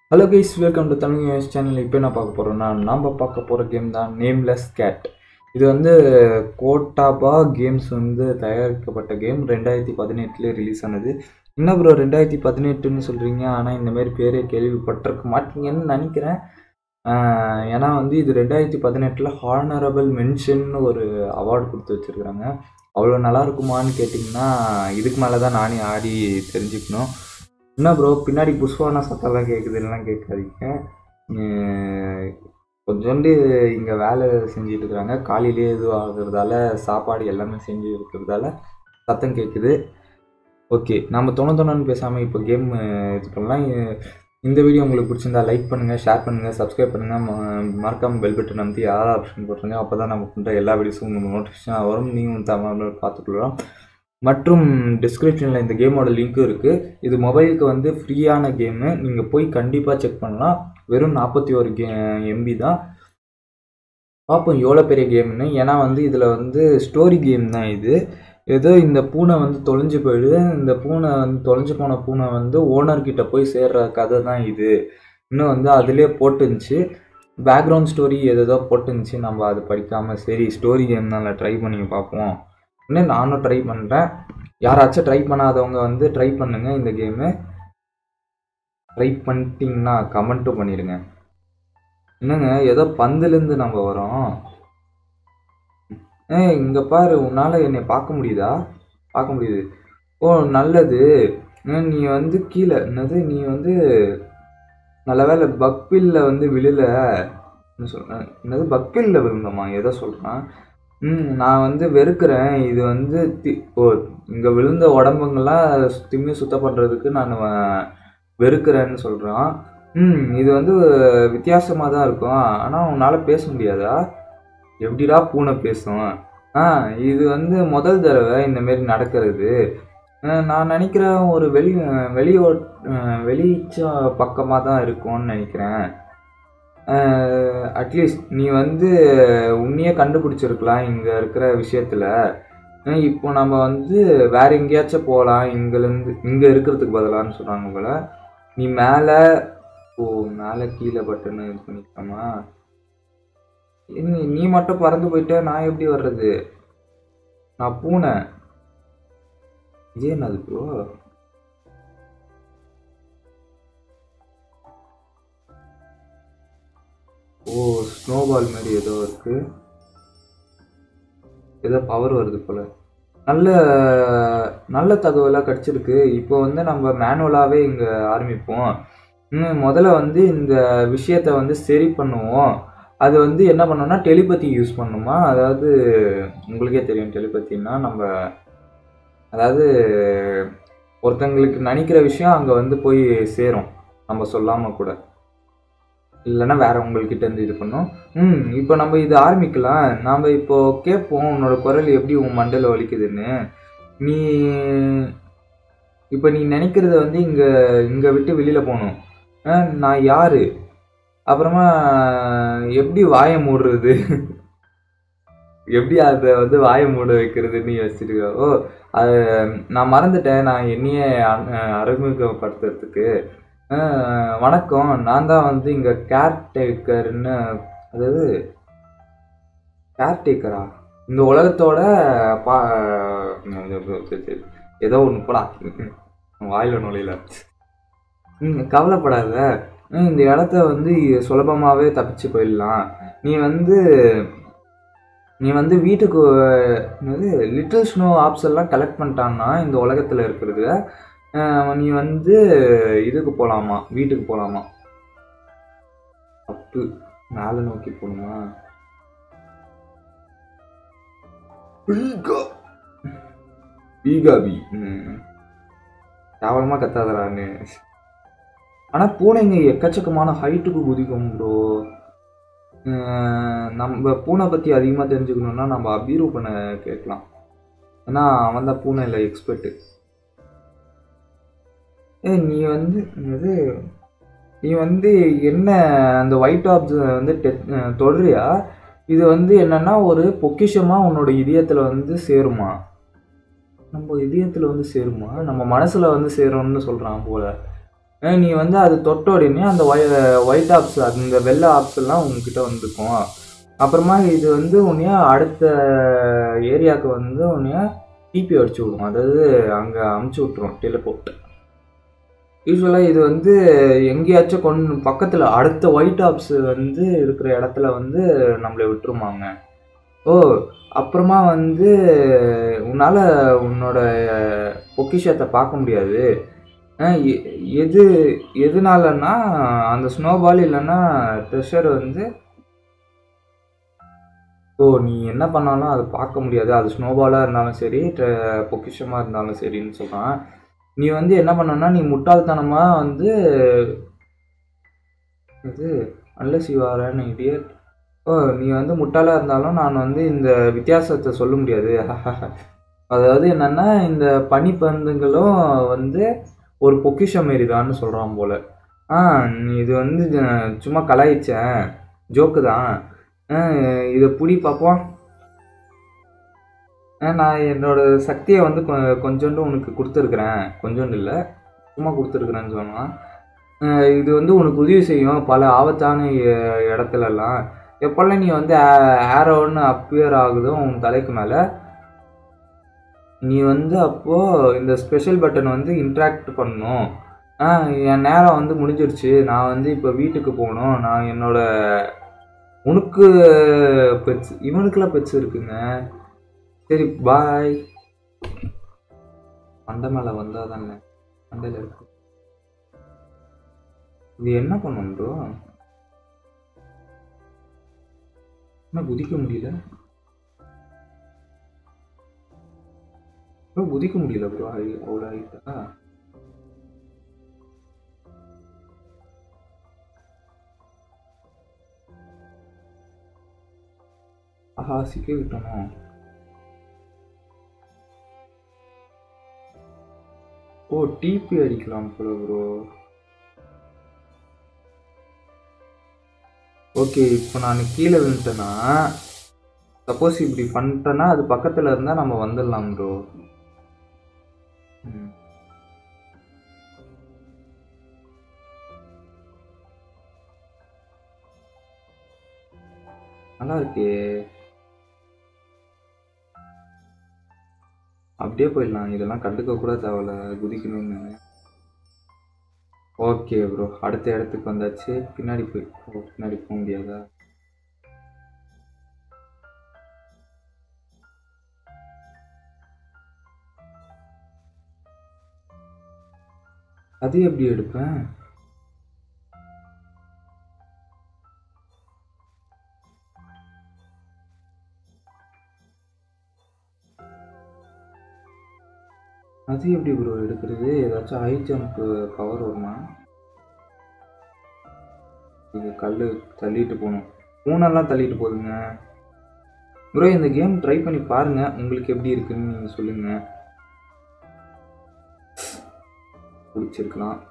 Hello guys welcome to Tamil news channel இப்போ என்ன பார்க்க போகிறோம்னா நம்ம பார்க்க போகிற கேம் தான் நேம்லெஸ் கேட் இது வந்து கோட்டாபா கேம்ஸ் வந்து தயாரிக்கப்பட்ட கேம் ரெண்டாயிரத்தி பதினெட்டுலேயே ரிலீஸ் ஆனது என்ன ப்ரோ ரெண்டாயிரத்தி பதினெட்டுன்னு சொல்கிறீங்க ஆனால் இந்த மாதிரி பேரே கேள்விப்பட்டிருக்க மாட்டீங்கன்னு நினைக்கிறேன் ஆஹ் ஏன்னா வந்து இது ரெண்டாயிரத்தி பதினெட்டில் ஹானரபிள் மென்ஷன் ஒரு அவார்டு கொடுத்து வச்சுருக்குறாங்க அவ்வளோ நல்லா இருக்குமான்னு கேட்டிங்கன்னா இதுக்கு மேலே தான் நானே ஆடி தெரிஞ்சுக்கணும் என்ன ப்ரோ பின்னாடி புஷ்வான சத்தம்லாம் கேட்குதுலாம் கேட்காதீங்க உம், கொஞ்சோண்டு இங்கே வேலை செஞ்சுட்டு இருக்கிறாங்க காலையிலேயே இது ஆகுறதால சாப்பாடு எல்லாமே செஞ்சு இருக்கிறதால சத்தம் கேட்குது ஓகே நம்ம தொண தொணன்னு பேசாமல் இப்போ கேம் இது பண்ணலாம் இ- இந்த வீடியோ உங்களுக்கு பிடிச்சிருந்தா லைக் பண்ணுங்கள் ஷேர் பண்ணுங்கள் சப்ஸ்கிரைப் பண்ணுங்கள் மறக்காமல் பெல் பட்டன் அமைத்தி யாரா ஆப்ஷன் போட்டுருங்க அப்போ தான் நம்ம பண்ணுற எல்லா வீடியோஸும் உங்களுக்கு நோட்டிஃபிகேஷன் வரும் நீங்கள் தமிழ் பார்த்துக்கலாம் மற்றும் டிஸ்கிரிப்ஷனில் இந்த கேமோட லிங்க்கும் இருக்குது இது மொபைலுக்கு வந்து ஃப்ரீயான கேமு நீங்கள் போய் கண்டிப்பாக செக் பண்ணலாம் வெறும் நாற்பத்தி ஒரு கே எம்பி தான் பார்ப்போம் எவ்வளோ பெரிய கேம்னு ஏன்னா வந்து இதில் வந்து ஸ்டோரி கேம் தான் இது ஏதோ இந்த பூனை வந்து தொலைஞ்சு போயிடுது இந்த பூனை வந்து தொலைஞ்சு போன பூனை வந்து ஓனர்கிட்ட போய் சேர்ற கதை தான் இது இன்னும் வந்து அதிலே போட்டுருந்துச்சு பேக்ரவுண்ட் ஸ்டோரி ஏதேதோ போட்டுருந்துச்சு நம்ம அது படிக்காமல் சரி ஸ்டோரி கேம் தான் ட்ரை பண்ணி பார்ப்போம் இன்னும் நானும் ட்ரை பண்ணுறேன் யாராச்சும் ட்ரை பண்ணாதவங்க வந்து ட்ரை பண்ணுங்க இந்த கேமு ட்ரை பண்ணிட்டீங்கன்னா கமெண்ட்டும் பண்ணிடுங்க என்னங்க ஏதோ பந்துலேருந்து நம்ம வரோம் ஏய் இங்கே பாரு உன்னால் என்னை பார்க்க முடியுதா பார்க்க முடியுது ஓ நல்லது ஏன் நீ வந்து கீழே என்னது நீ வந்து நல்ல வேலை பக்பில்ல வந்து விழல என்ன சொல்கிறேன் என்னது பக்பில்ல விழுந்தோமா எதை சொல்கிறான் ம் நான் வந்து வெறுக்கிறேன் இது வந்து தி ஓ இங்கே விழுந்த உடம்புங்கெல்லாம் திரும்பி சுத்தம் பண்ணுறதுக்கு நான் வ- வெறுக்கிறேன்னு சொல்கிறான் ம் இது வந்து வித்தியாசமாக தான் இருக்கும் ஆனால் உன்னால் பேச முடியாதா எப்படிடா பூனை பேசும் ஆ இது வந்து முதல் தடவை இந்த மாரி நடக்கிறது அஹ் நான் நினைக்கிறேன் ஒரு வெளி வெளியோ வெளிச்ச பக்கமாக தான் இருக்கும்னு நினைக்கிறேன் அட்லீஸ்ட் நீ வந்து உன்னையே கண்டுபிடிச்சிருக்கலாம் இங்கே இருக்கிற விஷயத்தில் இப்போ நம்ம வந்து வேற எங்கேயாச்சும் போகலாம் இங்கேருந்து இங்கே இருக்கிறதுக்கு பதிலான்னு சொல்கிறாங்க போல நீ மேலே ஓ மேலே கீழே பட்டுன்னு இது பண்ணிக்கலாமா நீ நீ மட்டும் பறந்து போயிட்ட நான் எப்படி வர்றது நான் பூனை இதே என்னது ப்ரோ ஓ ஸ்னோபால் மாதிரி ஏதோ இருக்கு ஏதோ பவர் வருது போல நல்ல நல்ல தகவலாக கிடச்சிருக்கு இப்போ வந்து நம்ம மேனுவலாகவே இங்கே ஆரம்பிப்போம் இன்னும் முதல்ல வந்து இந்த விஷயத்தை வந்து சரி பண்ணுவோம் அது வந்து என்ன பண்ணோம்னா டெலிபதி யூஸ் பண்ணுமா அதாவது உங்களுக்கே தெரியும் டெலிபதினா நம்ம அதாவது ஒருத்தங்களுக்கு நினைக்கிற விஷயம் அங்கே வந்து போய் சேரும் நம்ம சொல்லாமல் கூட இல்லைன்னா வேற உங்கள்கிட்ட இருந்து இது பண்ணோம் ம் இப்போ நம்ம இது ஆரம்பிக்கலாம் நாம் இப்போ கேட்போம் உன்னோட குரல் எப்படி உன் மண்டையில் வலிக்குதுன்னு நீ இப்போ நீ நினைக்கிறத வந்து இங்கே இங்கே விட்டு வெளியில் போகணும் ஆ, நான் யாரு அப்புறமா எப்படி வாயை மூடுறது எப்படி அதை வந்து வாயை மூட வைக்கிறதுன்னு யோசிச்சிருக்க ஓ அது நான் மறந்துட்டேன் நான் என்னையே அ- அறிமுகப்படுத்துறதுக்கு அஹ், வணக்கம் நான் தான் வந்து இங்கே கேர்டேக்கர்னு அதாவது கேர்டேக்கரா இந்த உலகத்தோட பா சரி, சரி. ஏதோ ஒன்று போடா வாயில நுழையில ம் கவலைப்படாத ம், இந்த இடத்த வந்து சுலபமாகவே தப்பிச்சு போயிடலாம் நீ வந்து நீ வந்து வீட்டுக்கு என்னது லிட்டில் ஸ்னோ ஆப்ஸ் எல்லாம் கலெக்ட் பண்ணிட்டான்னா இந்த உலகத்தில் இருக்கிறது அஹ், நீ வந்து இதுக்கு போகலாமா வீட்டுக்கு போகலாமா அப்பு மேலே நோக்கி போகணுமா பீகா பீகாபி ம் கேவலமாக கத்தாதரான்னு ஆனால் பூனைங்க எக்கச்சக்கமான ஹைட்டுக்கு குதிக்கும் ப்ரோ நம்ம பூனை பற்றி அதிகமாக தெரிஞ்சுக்கணுன்னா நம்ம அபீரூபனை கேட்கலாம் ஏன்னா அவன் தான் பூனையில் எக்ஸ்பர்ட்டு ஏ நீ வந்து இது நீ வந்து என்ன அந்த ஒயிட் ஆப்ஸ் வந்து டெ- அஹ் தொடுறியா இது வந்து என்னன்னா ஒரு பொக்கிஷமாக உன்னோட இதயத்தில் வந்து சேருமா நம்ம இதயத்தில் வந்து சேருமா நம்ம மனசில் வந்து சேரும்னு சொல்கிறான் போல அஹ் நீ வந்து அது தொட்ட உடனே அந்த ஒய் ஒயிட் ஆப்ஸ் அந்த வெள்ளை ஆப்ஸ் எல்லாம் உங்ககிட்ட வந்துக்கும் அப்புறமா இது வந்து உன்னைய அடுத்த ஏரியாவுக்கு வந்து உன்னைய டிபி அடிச்சு விடும் அதாவது அங்கே அமுச்சு விட்ரும் டெலிபோர்ட் யூஸ்வலாக இது வந்து எங்கேயாச்சும் கொண்டு பக்கத்தில் அடுத்த ஒயிட் ஆப்ஸ் வந்து இருக்கிற இடத்துல வந்து நம்மளை விட்டுருமாங்க ஓ அப்புறமா வந்து உன்னால் உன்னோட பொக்கிஷத்தை பார்க்க முடியாது அஹ் எ- எது எதனாலன்னா அந்த ஸ்னோபால் இல்லைன்னா ட்ரெஷர் வந்து ஓ நீ என்ன பண்ணாலும் அது பார்க்க முடியாது அது ஸ்னோபாலாக இருந்தாலும் சரி ட்ர- பொக்கிஷமாக இருந்தாலும் சரின்னு சொல்கிறான் நீ வந்து என்ன பண்ணனா நீ முட்டாள்தனமாக வந்து இது unless you are an idiot ஓ நீ வந்து முட்டாளாக இருந்தாலும் நான் வந்து இந்த வித்தியாசத்தை சொல்ல முடியாது அதாவது என்னன்னா இந்த பனிப்பந்துங்களும் வந்து ஒரு பொக்கிஷம் மாரிதான்னு சொல்கிறான் போல ஆ நீ இது வந்து ஜ- சும்மா கலாய்ச்சேன் ஜோக்கு தான் ஆ, இதை புடி பார்ப்போம் ஆ, நான் என்னோட சக்தியை வந்து கொ- கொஞ்சோண்டு உனக்கு கொடுத்துருக்குறேன் கொஞ்சோண்டு இல்லை சும்மா கொடுத்துருக்குறேன்னு சொன்னான் ஆ, இது வந்து உனக்கு உதவி செய்யும் பல ஆபத்தான இ- இடத்துலலாம் எப்போல்லாம் நீ வந்து ஏரோன்னு அப்பியர் ஆகுதோ உன் தலைக்கு மேலே நீ வந்து அப்போது இந்த ஸ்பெஷல் பட்டன் வந்து இன்ட்ராக்ட் பண்ணணும் ஆ என் நேரம் வந்து முடிஞ்சிருச்சு நான் வந்து இப்போ வீட்டுக்கு போகணும் நான் என்னோட உனக்கு பெட்ஸ் இவனுக்கெல்லாம் பெட்ஸ் இருக்குங்க சரி பாய் மண்டை மேலே வந்தால் தானே மண்டையில் இருக்கு இது என்ன பண்ணும் ப்ரோ என்ன குதிக்க முடியல ப்ரோ குதிக்க முடியல ப்ரோ அவ்வளோ ஆகிட்டா ஆஹா சிக்க விட்டோமோ ஓ டிபி அடிக்கலாம் போல ப்ரோ ஓகே இப்போ நான் கீழே விழுந்துட்டேன்னா சப்போஸ் இப்படி பண்ணிட்டேன்னா அது பக்கத்தில் இருந்தால் நம்ம வந்துடலாம் ப்ரோ நல்லா இருக்கே அப்படியே போயிடலாம் இதெல்லாம் கண்டுக்க கூட தேவையில்ல குதிக்கணும்னு ஓகே ப்ரோ அடுத்த இடத்துக்கு வந்தாச்சு பின்னாடி போய் ஓ, பின்னாடி போக முடியாதா அது எப்படி எடுப்பேன் அது எப்படி ப்ரோ எடுக்கிறது ஏதாச்சும் ஹை ஜம்ப் பவர் வருமா இது கல் தள்ளிட்டு போகணும் பூனெல்லாம் தள்ளிட்டு போகுதுங்க ப்ரோ இந்த கேம் ட்ரை பண்ணி பாருங்க உங்களுக்கு எப்படி இருக்குன்னு நீங்கள் சொல்லுங்க பிடிச்சிருக்கலாம்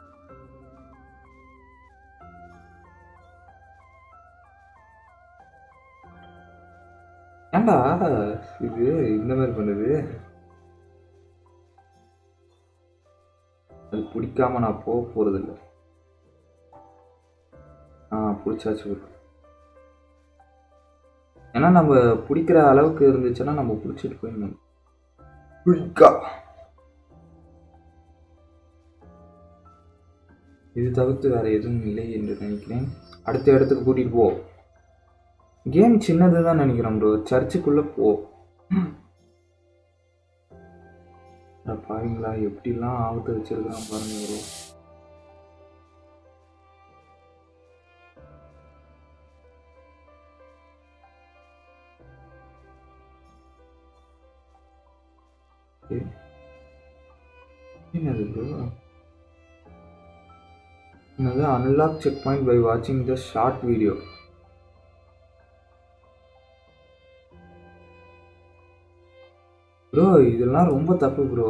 ஏன்டா இது இந்த மாதிரி பண்ணுது அது பிடிக்காம நான் போக போறதில்ல ஆ பிடிச்சாச்சு bro. ஏன்னா நம்ம பிடிக்கிற அளவுக்கு இருந்துச்சுன்னா நம்ம பிடிச்சிட்டு போயிடணும் பிடிக்கா இது தவிர்த்து வேற எதுவும் இல்லை என்று நினைக்கிறேன் அடுத்த இடத்துக்கு கூட்டிட்டு போ கேம் சின்னது தான் நினைக்கிறேன் ப்ரோ சர்ச்சுக்குள்ள போ அட பாருங்களா எப்படிலாம் ஆபத்து வச்சிருக்கான் பாருங்க ப்ரோ என்னது ப்ரோ என்னது அன்லாக் செக் பாயிண்ட் பை வாட்சிங் த ஷார்ட் வீடியோ ப்ரோ இதெல்லாம் ரொம்ப தப்பு ப்ரோ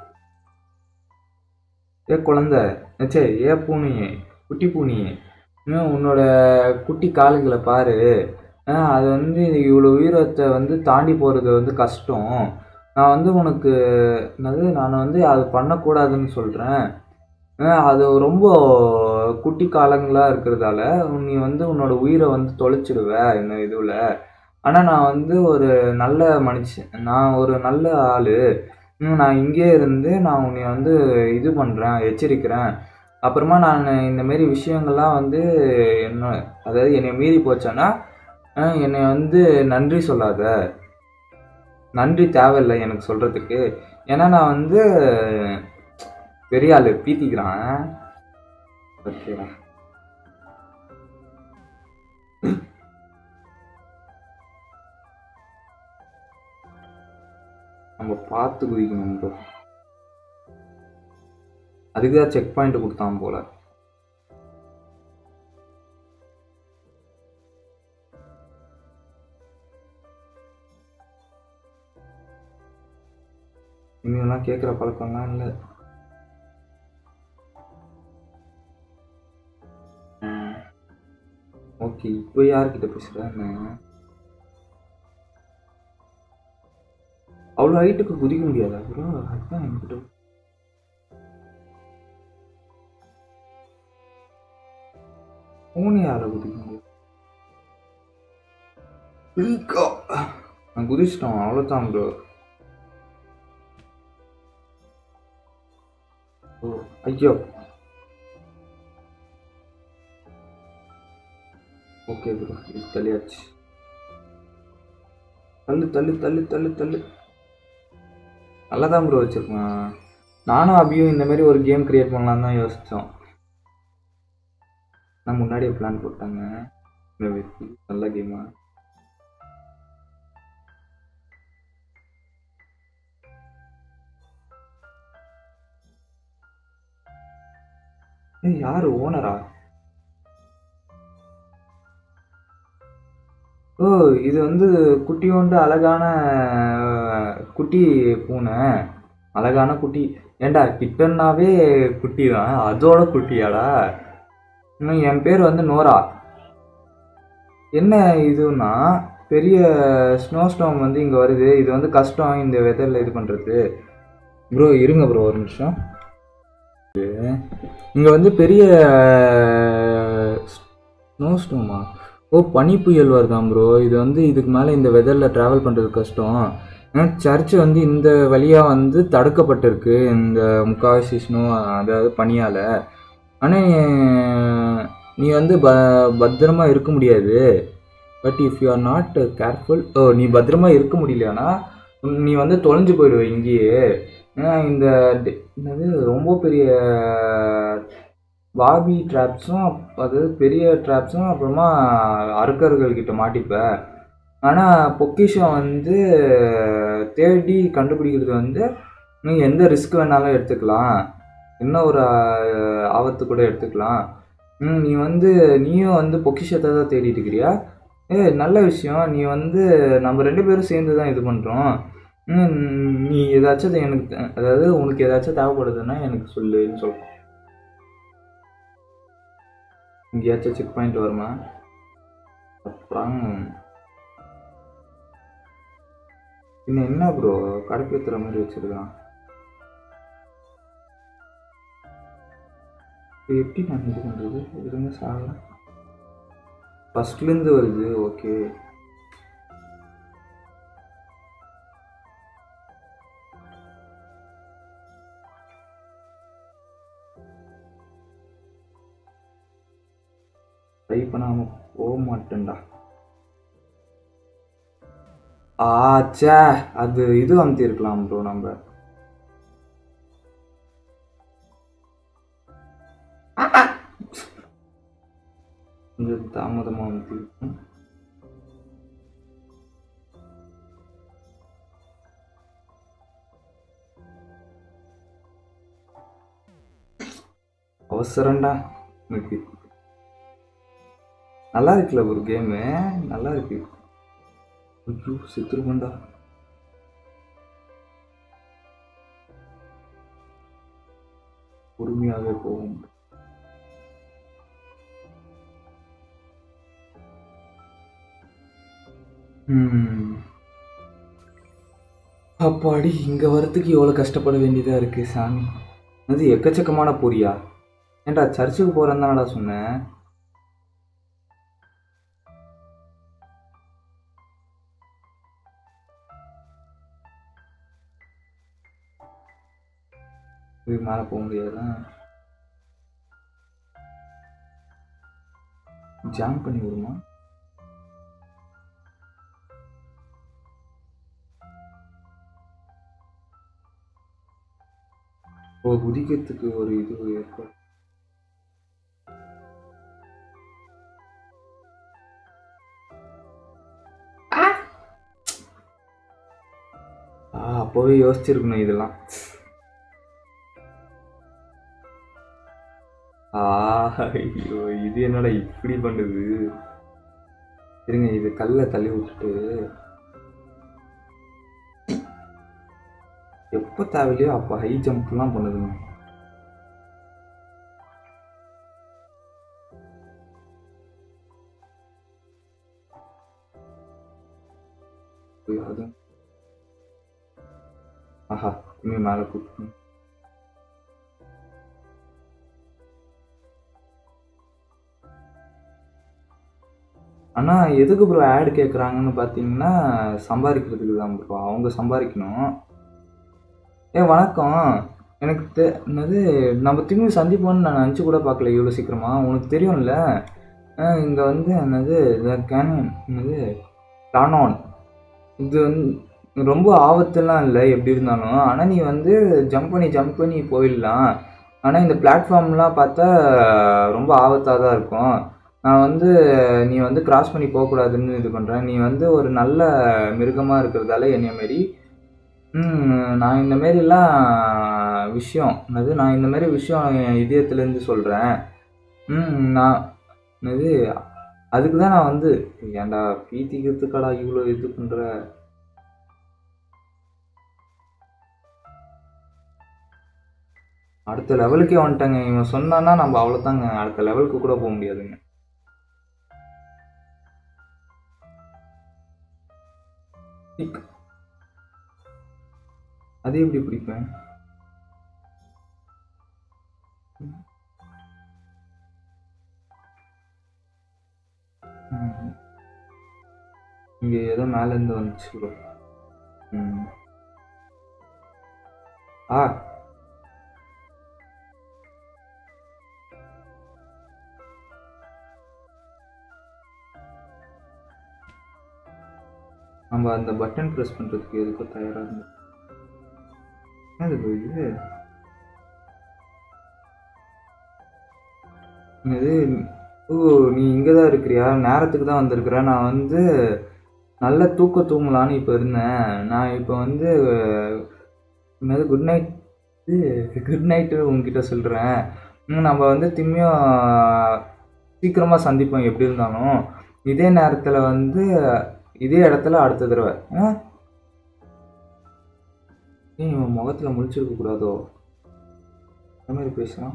ஏ குழந்தை சே ஏ பூனையே குட்டி பூனையே இன்னும் உன்னோட குட்டி காலுங்களை பாரு ஆ, அது வந்து இவ்வளோ உயிரத்தை வந்து தாண்டி போகிறது வந்து கஷ்டம் நான் வந்து உனக்கு என்னது நான் வந்து அது பண்ணக்கூடாதுன்னு சொல்கிறேன் அஹ் அது ரொம்ப குட்டி காலங்களாக இருக்கிறதால நீ வந்து உன்னோட உயிரை வந்து தொலைச்சிடுவ இந்த இதுவில் ஆனால் நான் வந்து ஒரு நல்ல மனுஷன் நான் ஒரு நல்ல ஆள் நான் இங்கே இருந்து நான் உன்னை வந்து இது பண்ணுறேன் எச்சரிக்கிறேன் அப்புறமா நான் இந்த மாரி விஷயங்கள்லாம் வந்து என்ன அதாவது என்னை மீறி போச்சேன்னா அஹ் என்னை வந்து நன்றி சொல்லாத நன்றி தேவையில்லை எனக்கு சொல்கிறதுக்கு ஏன்னா நான் வந்து பெரிய ஆள் பீத்திக்கிறான் ஓகேடா நம்ம பார்த்து குதிக்கணும் ப்ரோ அதுக்கு தான் செக் பாயிண்ட் கொடுத்தான் போல இனிமேலாம் கேட்குற பழக்கம்லாம் இல்லை ஓகே இப்போ யார்கிட்ட பேசுகிறேன்னு அவ்வளோ ஹைட்டுக்கு குதிக்க முடியாதா ப்ரோ அதுதான் என்கிட்ட பூனை யாரை குதிக்க முடியும் ஈக்கா. நான் குதிச்சிட்டோம் அவ்வளோதான் ப்ரோ ஓ ஐயோ ஓகே ப்ரோ இது தள்ளியாச்சு தள்ளு தள்ளு தள்ளு தள்ளு தள்ளு நல்லா தான் ப்ரோ வச்சுருக்கான் நானும் அபியும் இந்த மாதிரி ஒரு கேம் கிரியேட் பண்ணலாம் தான் யோசித்தோம் நான் முன்னாடியே பிளான் போட்டாங்க இந்த மாதிரி நல்ல கேமா ஏய் யாரு ஓனரா ஓ இது வந்து குட்டியோண்டு அழகான அஹ், குட்டி பூனை அழகான குட்டி ஏண்டா கிட்டன்னாவே குட்டி தான் அதோட குட்டியாடா இன்னும் என் பேர் வந்து நோரா என்ன இதுன்னா பெரிய ஸ்னோ ஸ்டாம் வந்து இங்கே வருது இது வந்து கஷ்டம் இந்த வெதரில் இது பண்ணுறது ப்ரோ இருங்க ப்ரோ ஒரு நிமிஷம் இங்கே வந்து பெரிய ஸ்னோ ஸ்டோமா ஓ பனி புயல் வருதாம் ப்ரோ இது வந்து இதுக்கு மேலே இந்த வெதரில் ட்ராவல் பண்ணுறது கஷ்டம் ஏன்னா சர்ச் வந்து இந்த வழியாக வந்து தடுக்கப்பட்டிருக்கு இந்த முக்காவாசி ஸ்னோ அதாவது பனியால் ஆனால் நீ வந்து ப பத்திரமா இருக்க முடியாது but if you are not careful ஓ நீ பத்திரமா இருக்க முடியலனா நீ வந்து தொலைஞ்சு போயிடுவ இங்கேயே ஏன்னா இந்த டி- என்னது ரொம்ப பெரிய பாபி ட்ராப்ஸும் அதாவது பெரிய ட்ராப்ஸும் அப்புறமா அறுக்கர்கள் கிட்ட மாட்டிப்ப ஆனால் பொக்கிஷம் வந்து தேடி கண்டுபிடிக்கிறது வந்து நீ எந்த ரிஸ்க் வேணாலும் எடுத்துக்கலாம் இன்னும் ஒரு ஆஹ், ஆபத்து கூட எடுத்துக்கலாம் ம், நீ வந்து நீயும் வந்து பொக்கிஷத்தை தான் தேடிட்டு இருக்கிறியா ஏ நல்ல விஷயம் நீ வந்து நம்ம ரெண்டு பேரும் சேர்ந்து தான் இது பண்ணுறோம் நீ ஏதாச்சும் அது எனக்கு தே- அதாவது உனக்கு ஏதாச்சும் தேவைப்படுதுன்னா எனக்கு சொல்லுன்னு சொல்கிறோம் எங்கேயாச்சும் செக் பாயிண்ட் வருமா அப்புறம் இன்னும் என்ன ப்ரோ கடுப்பேற்றுற மாதிரி வச்சிருக்கான் இது எப்படி நான் இது பண்ணுறது இருங்க சாகலாம் ஃபஸ்ட்லேருந்து வருது ஓகே ட்ரை பண்ணாமல் போக மாட்டேன்டா ஆச்சே அது இது அமுத்திருக்கலாம் ப்ரோ நம்ம கொஞ்சம் தாமதமாக அமுத்திருக்கோம் அவசரம்டா எனக்கு நல்லா இருக்குல்ல ஒரு கேமு நல்லா இருக்கு ஐயோ செத்துருவண்டா பொறுமையாகவே போகும் ம். அப்பாடி இங்க வரத்துக்கு எவ்வளவு கஷ்டப்பட வேண்டியதா இருக்கு சாமி அது எக்கச்சக்கமான பொரியா ஏன்டா சர்ச்சுக்கு போகிறேன்னு தானடா சொன்னேன் இதுக்கு மேலே போக முடியாதா ஜாம் பண்ணி விடுமா ஓ குதிக்கிறதுக்கு ஒரு இது ஏற்பாடு ஆ அப்போவே யோசிச்சிருக்கணும் இதெல்லாம் ஆ ஐயோ இது என்னடா இப்படி பண்ணுது இருங்க இது கல்லை தள்ளி விட்டுட்டு எப்போ தேவையில்லையோ அப்போ ஹை ஜம்ப்லாம் பண்ணுதுங்க ஐயோ, அது ஆஹா இனிமே மேலே கூட்டு அண்ணா எதுக்கு ப்ரோ ஆட் கேட்குறாங்கன்னு பார்த்தீங்கன்னா சம்பாதிக்கிறதுக்கு தான் ப்ரோ அவங்க சம்பாதிக்கணும் ஏ வணக்கம் எனக்கு தெ என்னது நம்ம திரும்பி சந்திப்போம்னு நான் நினச்சி கூட பார்க்கல இவ்வளோ சீக்கிரமா உனக்கு தெரியும்ல இங்கே வந்து என்னது கேனன் என்னது டானான் இது வந்து ரொம்ப ஆபத்தெல்லாம் இல்லை எப்படி இருந்தாலும் ஆனால் நீ வந்து ஜம்ப் பண்ணி ஜம்ப் பண்ணி போயிடலாம் ஆனால் இந்த பிளாட்ஃபார்ம்லாம் பார்த்தா ரொம்ப ஆபத்தாக தான் இருக்கும் நான் வந்து நீ வந்து கிராஸ் பண்ணி போகக்கூடாதுன்னு இது பண்ணுறேன் நீ வந்து ஒரு நல்ல மிருகமாக இருக்கிறதால என்னைய மாரி ம், நான் இந்த மாரிலாம் விஷயம் என்னது நான் இந்த மாதிரி விஷயம் என் இதயத்துலேருந்து சொல்கிறேன் ம் நான் என்னது அதுக்கு தான் நான் வந்து ஏன்டா பீத்திக்கிறதுக்கடா இவ்வளோ இது பண்ணுற அடுத்த லெவலுக்கே வந்துட்டாங்க இவன் சொன்னான்னா நம்ம அவ்வளோதாங்க அடுத்த லெவலுக்கு கூட போக முடியாதுங்க டிக். அது எப்படி பிடிப்பேன் ம். இங்க ஏதோ மேல இருந்து வந்துச்சு bro. ம் ஆ நம்ம அந்த பட்டன் ப்ரெஸ் பண்றதுக்கு எதுக்கோ தயாரா இருந்தோம் என்னது bro இது என்னது ஓ நீ இங்கே தான் இருக்கிறியா நேரத்துக்கு தான் வந்திருக்கிற நான் வந்து நல்ல தூக்க தூங்கலான்னு இப்போ இருந்தேன் நான் இப்போ வந்து என்னது குட் நைட் குட் நைட்டு உங்ககிட்ட சொல்கிறேன் நம்ம வந்து திரும்பியும் சீக்கிரமாக சந்திப்போம் எப்படி இருந்தாலும் இதே நேரத்தில் வந்து இதே இடத்துல அடுத்த தடவை ஆ ஏன் இவன் முகத்தில் முழிச்சிருக்க கூடாதோ அந்த மாதிரி பேசுகிறான்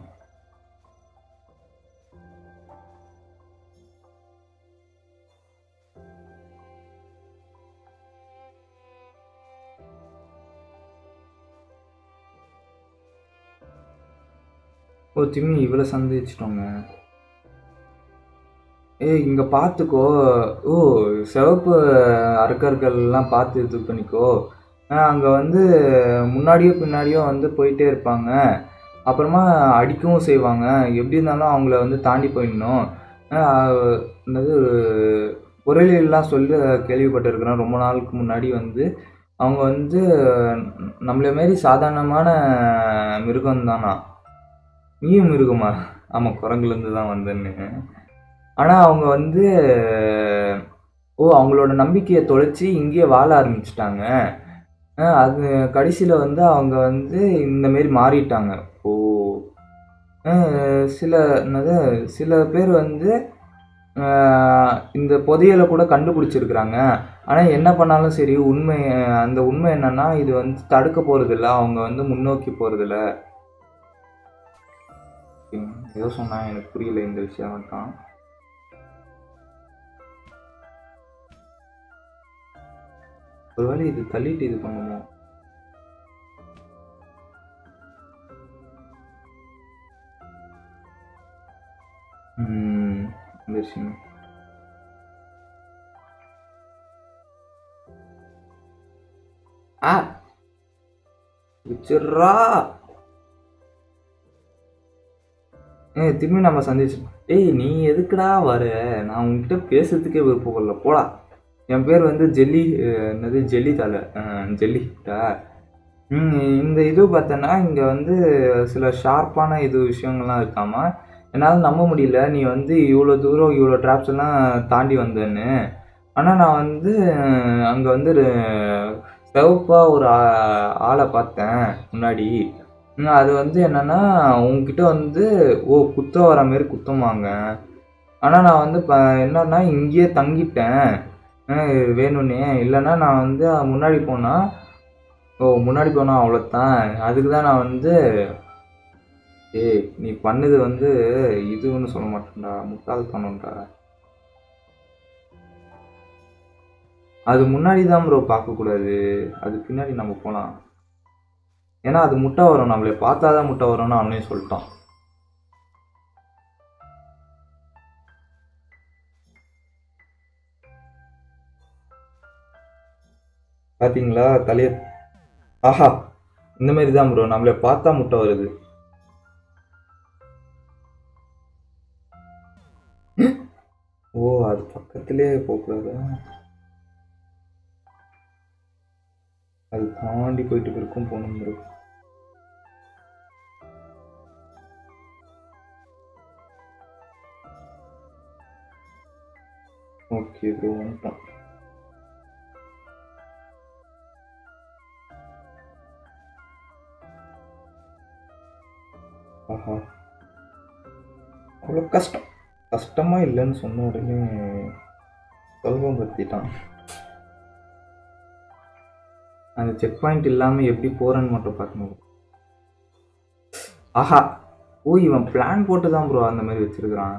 ஓ திம்மி இவ்வளோ சந்தேகிச்சிட்டோங்க ஏய் இங்கே பார்த்துக்கோ ஓ சிவப்பு அரக்கர்கள்லாம் பார்த்து இது பண்ணிக்கோ அங்கே வந்து முன்னாடியோ பின்னாடியோ வந்து போயிட்டே இருப்பாங்க அப்புறமா அடிக்கவும் செய்வாங்க எப்படி இருந்தாலும் அவங்கள வந்து தாண்டி போயிடணும் ஆஹ் என்னது பொருளியெல்லாம் சொல்லி கேள்விப்பட்டிருக்கிறேன் ரொம்ப நாளுக்கு முன்னாடி வந்து அவங்க வந்து நம்மள மாரி சாதாரணமான மிருகம் தானா நீயும் மிருகமா ஆமாம் குரங்குலேருந்து தான் வந்தேன்னு ஆனால் அவங்க வந்து ஓ அவங்களோட நம்பிக்கையை தொலைச்சி இங்கேயே வாழ ஆரம்பிச்சிட்டாங்க அஹ் அது கடைசியில் வந்து அவங்க வந்து இந்த மாரி மாறிட்டாங்க ஓ அஹ் சில என்னது சில பேர் வந்து அஹ் இந்த புதையலை கூட கண்டுபிடிச்சிருக்கிறாங்க ஆனால் என்ன பண்ணாலும் சரி உண்மை அந்த உண்மை என்னன்னா இது வந்து தடுக்க போகிறதில்ல அவங்க வந்து முன்னோக்கி போகிறதில்ல ஏதோ சொன்னா எனக்கு புரியல இந்த விஷயம் மட்டும் ஒருவேளை இது தள்ளிட்டு இது பண்ணுமோ ம் வந்துருச்சுங்க ஆ வச்சிட்றா ஏய் திரும்பி நம்ம சந்திச்சு ஏய் நீ எதுக்குடா வர நான் உன்கிட்ட பேசுறதுக்கே விருப்பப்படல போடா என் பேர் வந்து ஜெல்லி அஹ், என்னது ஜெல்லி தலை ஜெல்லிட்டா ம் இந்த இது பார்த்தோன்னா இங்கே வந்து சில ஷார்ப்பான இது விஷயங்கள்லாம் இருக்காமா என்னால் நம்ப முடியல நீ வந்து இவ்வளோ தூரம் இவ்வளோ ட்ராப்ஸ் எல்லாம் தாண்டி வந்தேன்னு ஆனால் நான் வந்து அங்கே வந்து சிவப்பாக ஒரு ஆ- ஆளை பார்த்தேன் முன்னாடி ம், அது வந்து என்னன்னா உங்ககிட்ட வந்து ஓ குத்தம் வர மாரி குத்தமாங்க ஆனால் நான் வந்து இப்போ என்னன்னா இங்கேயே தங்கிட்டேன் அஹ் வேணும்னே இல்லைன்னா நான் வந்து முன்னாடி போனால் ஓ முன்னாடி போனால் அவ்வளோதான் அதுக்கு தான் நான் வந்து ஏய் நீ பண்ணது வந்து இதுன்னு சொல்ல மாட்டேன்டா முட்டாள்தனம்டா அது முன்னாடி தான் ப்ரோ பார்க்கக்கூடாது அது பின்னாடி நம்ம போகலாம் ஏன்னா அது முட்டை வரும் நம்மளை பார்த்தா தான் முட்டை வரும்னு அவனே சொல்லிட்டான் பாத்தீங்களா தலைய ஆஹா இந்த மாதிரி தான் ப்ரோ நம்மளை பார்த்தா முட்டை வருது ஓ அது பக்கத்திலே போகக்கூடாது அது தாண்டி போயிட்டு இருக்கும் போகணும் ப்ரோ ஓகே ப்ரோ வந்துட்டோம் ஆஹா அவ்வளோ கஷ்டம் கஷ்டமா இல்லைன்னு சொன்ன உடனே சொல்வம் படுத்திட்டான் அந்த செக் பாயிண்ட் இல்லாமல் எப்படி போகிறேன்னு மட்டும் பார்க்கணும் ஆஹா ஓ இவன் பிளான் போட்டு தான் ப்ரோ அந்த மாதிரி வச்சிருக்கிறான்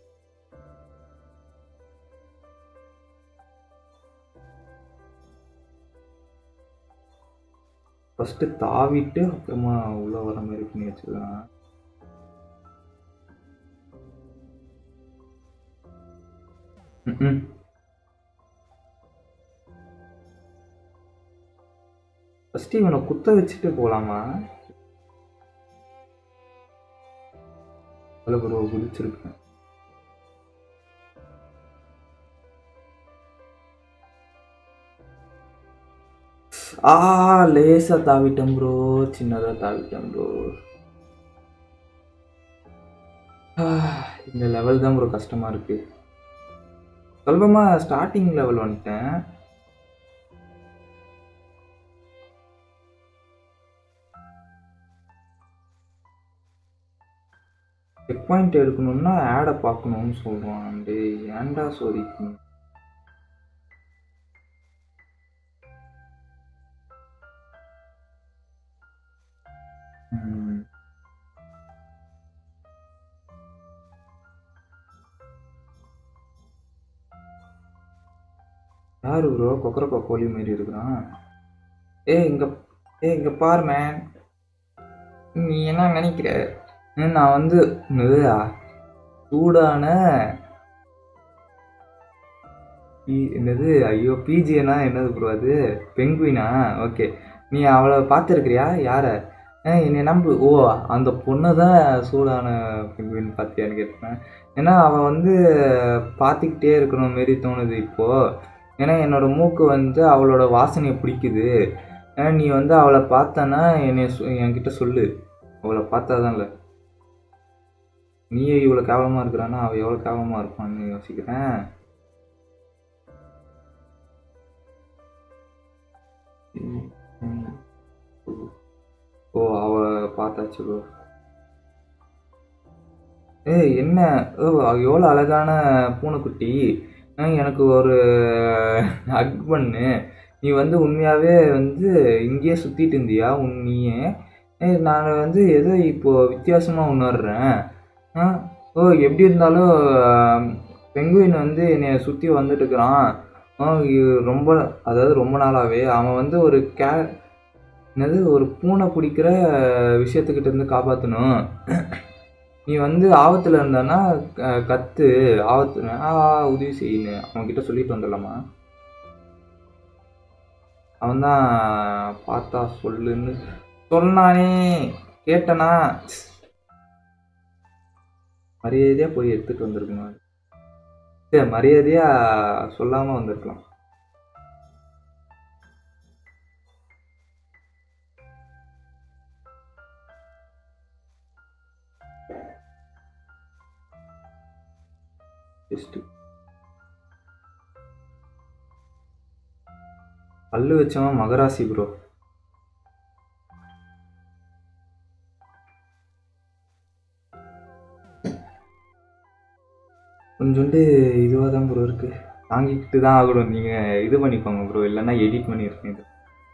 ஃபஸ்ட்டு தாவிட்டு அப்புறமா உள்ள வர மாதிரி பண்ணி வச்சிருக்கான் ம்ம். ஃபஸ்ட்டு இவனை குத்த வச்சுட்டு போகலாமா அதில் ப்ரோ குதிச்சிருக்கேன் ஆ லேசா தாவிட்டேன் ப்ரோ சின்னதா தாவிட்டேன் ப்ரோ இந்த லெவல் தான் ப்ரோ கஷ்டமா இருக்கு சொல்பமா ஸ்டார்டிங் லெவல் வந்துட்டேன் செக் பாயிண்ட் எடுக்கணும்னா ஆடை பார்க்கணும்னு சொல்றான் டேய் ஏன்டா சோதிக்கு ம். யாரு ப்ரோ கொக்கரக்கோ கோழி மாதிரி இருக்கிறான் ஏ இங்க ஏ இங்க பாரு மேன் நீ என்ன நினைக்கிற ம், நான் வந்து இதுதா, சூடான பி- என்னது ஐயோ பிஜினா என்னது ப்ரோ அது பெங்குயினா ஓகே நீ அவளை பார்த்துருக்கிறியா யாரை என்னை நம்பு ஓ அந்த பொண்ணை தான் சூடான பெங்குயின் பார்த்தியான்னு கேட்டேன் ஏன்னா அவள் வந்து பார்த்துக்கிட்டே இருக்கணும் மாரி தோணுது இப்போது ஏன்னா என்னோட மூக்கு வந்து அவளோட வாசனையை பிடிக்குது ஏன்னா நீ வந்து அவளை பார்த்தனா என்னை சொ- என்கிட்ட சொல்லு அவளை பார்த்தாதான்ல நீயே இவ்வளோ கேவலமாக இருக்கிறான்னா அவள் எவ்வளோ கேவலமாக இருப்பான்னு யோசிக்கிறேன் ம், ம். ஓ அவ பார்த்தாச்சு ப்ரோ ஏய் என்ன ஓ எவ்வளோ அழகான பூனைக்குட்டி அஹ் எனக்கு ஒரு ஹக் பண்ணு நீ வந்து உண்மையாகவே வந்து இங்கேயே சுற்றிட்டு இருந்தியா உன் நீயே ஏய் நான் வந்து ஏதோ இப்போ வித்தியாசமாக உணர்றேன் ஆ ஓ எப்படி இருந்தாலும் பெங்குயின் வந்து என்னை சுற்றி வந்துட்டு இருக்கிறான் ஆ, இது ரொம்ப அதாவது ரொம்ப நாளாகவே அவன் வந்து ஒரு கே என்னது ஒரு பூனை பிடிக்கிற விஷயத்துக்கிட்ட இருந்து காப்பாற்றணும் நீ வந்து ஆபத்தில் இருந்தனா கத்து ஆபத்து ஆ உதவி செய்யுன்னு அவன்கிட்ட சொல்லிட்டு வந்துடலாமா அவன் தான் பார்த்தா சொல்லுன்னு சொன்னானே கேட்டனா மரியாதையாக போய் எடுத்துட்டு வந்திருக்கணும் சரி மரியாதையாக சொல்லாமல் வந்திருக்கலாம் ஜஸ்ட்டு பல்லு வச்சவன் மகராசி ப்ரோ கொஞ்சோண்டு இதுவாக தான் ப்ரோ இருக்கு தாங்கிக்கிட்டு தான் ஆகணும் நீங்கள் இது பண்ணிக்கோங்க ப்ரோ இல்லைன்னா எடிட் பண்ணியிருக்கேன் இது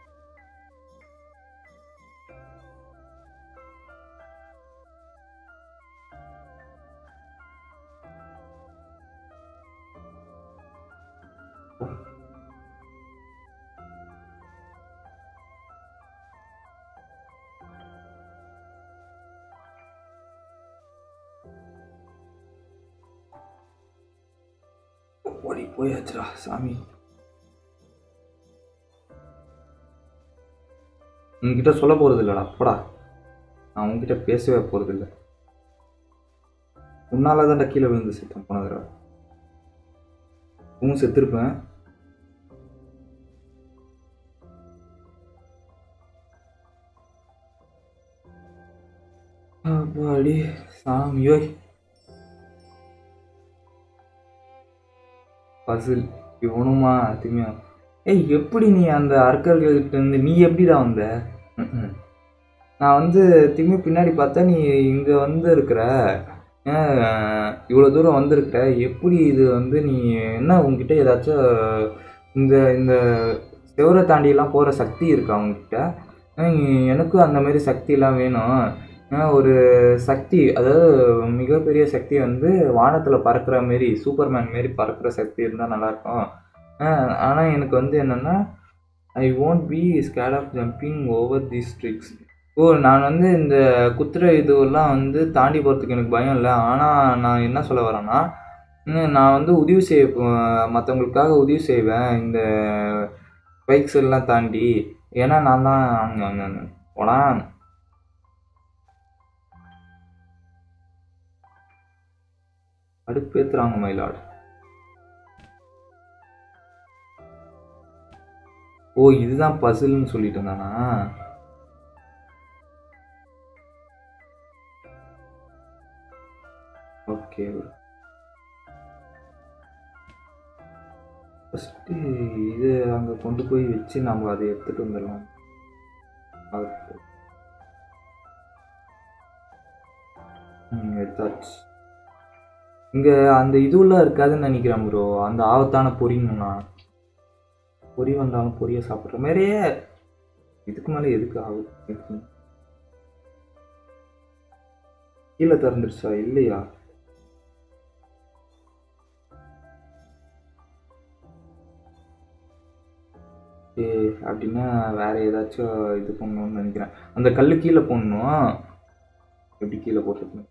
ஓடி போயாச்சுடா சாமி உங்ககிட்ட சொல்ல போறது இல்லடா போடா நான் உங்ககிட்ட பேசவே போறது இல்லை உன்னால தான் கீழே விழுந்து செத்தேன் போன தடவை உன் செத்துருப்பேன் அப்பாடி சாமியோய் பசில் இவனுமா திரும்பியா ஏய் எப்படி நீ அந்த அர்க்கர்கள்கிட்ட இருந்து நீ எப்படிடா வந்த ம்ம். நான் வந்து திரும்பி பின்னாடி பார்த்தா நீ இங்கே வந்து இருக்கிற இவ்வளோ தூரம் வந்திருக்கிற எப்படி இது வந்து நீ என்ன உங்ககிட்ட ஏதாச்சும் இந்த இந்த செவரை தாண்டியெல்லாம் போகிற சக்தி இருக்கா உங்ககிட்ட அஹ் எனக்கும் அந்த மாதிரி சக்தியெல்லாம் வேணும் அஹ் ஒரு சக்தி அதாவது மிகப்பெரிய சக்தி வந்து வானத்தில் பறக்கிற மாரி சூப்பர்மேன் மாரி பறக்கிற சக்தி இருந்தால் நல்லாயிருக்கும் ஆனால் எனக்கு வந்து என்னென்னா I won't be scared of jumping over these tricks ஓ நான் வந்து இந்த குத்துற இதுவெல்லாம் வந்து தாண்டி போகிறதுக்கு எனக்கு பயம் இல்லை ஆனால் நான் என்ன சொல்ல வரேன்னா ம், நான் வந்து உதவி செய்ய மற்றவங்களுக்காக உதவி செய்வேன் இந்த பைக்ஸ் எல்லாம் தாண்டி ஏன்னா நான் தான் போனா அடுப்பேத்துறாங்க மயிலாடு ஓ இதுதான் பசில்னு சொல்லிட்டு இருந்தானா ஓகே ஃபஸ்ட்டு இது அங்கே கொண்டு போய் வச்சு நம்ம அதை எடுத்துகிட்டு வந்துடலாம் அது- ம் எடுத்தாச்சு இங்கே அந்த இதுவெல்லாம் இருக்காதுன்னு நினைக்கிறேன் ப்ரோ அந்த ஆபத்தான பொறிங்கண்ணா பொறி வந்தாலும் பொரியை சாப்பிட்ற மாதிரியே இதுக்கு மேலே எதுக்கு ஆகுது கீழே திறந்துருச்சா இல்லையா ஏ அப்படின்னா வேற ஏதாச்சும் இது பண்ணணும்னு நினைக்கிறேன் அந்த கல் கீழே போடணும் எப்படி கீழே போட்டுருக்கணும்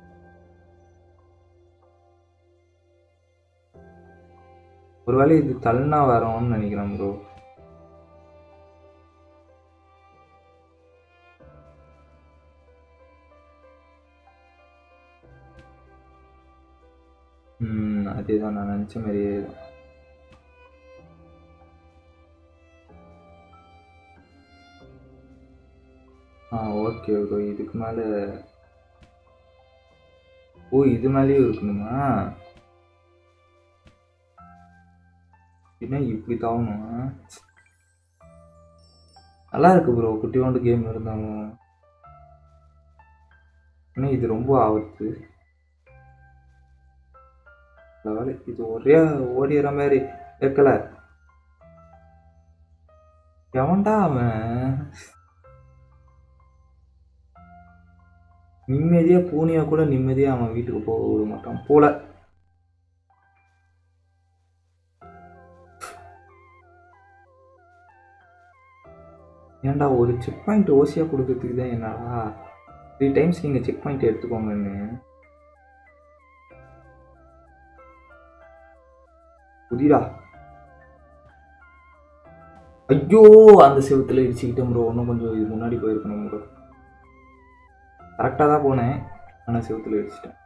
ஒருவேளை இது தள்ளினா வரோம்னு நினைக்கிறேன் ப்ரோ ம் அதே தான் நான் நினச்ச மாதிரியே தான் ஆ ஓகே ப்ரோ இதுக்கு மேலே ஓ இது மேலேயும் இருக்கணுமா என்ன இப்படி தாவணும் நல்லா இருக்கு ப்ரோ குட்டியோண்டு கேம் இருந்தாலும் ஏன்னா இது ரொம்ப ஆபத்து நல்ல வேளை இது ஒரே ஓடிற மாதிரி இருக்கல எவன்டா அவன் நிம்மதியா பூனியா கூட நிம்மதியா அவன் வீட்டுக்கு போக விட மாட்டான் போல ஏன்டா ஒரு செக் பாயிண்ட் ஓசியாக கொடுக்கறதுக்கு தான் என்னடா த்ரீ டைம்ஸ் நீங்கள் செக் பாயிண்ட் எடுத்துக்கோங்கன்னு புதிடா ஐயோ அந்த செவுத்துல இடிச்சுக்கிட்டேன் ப்ரோ இன்னும் கொஞ்சம் இது முன்னாடி போயிருக்கணும் ப்ரோ கரெக்டாக தான் போனேன் ஆனால் செவுத்துல இடிச்சிட்டேன்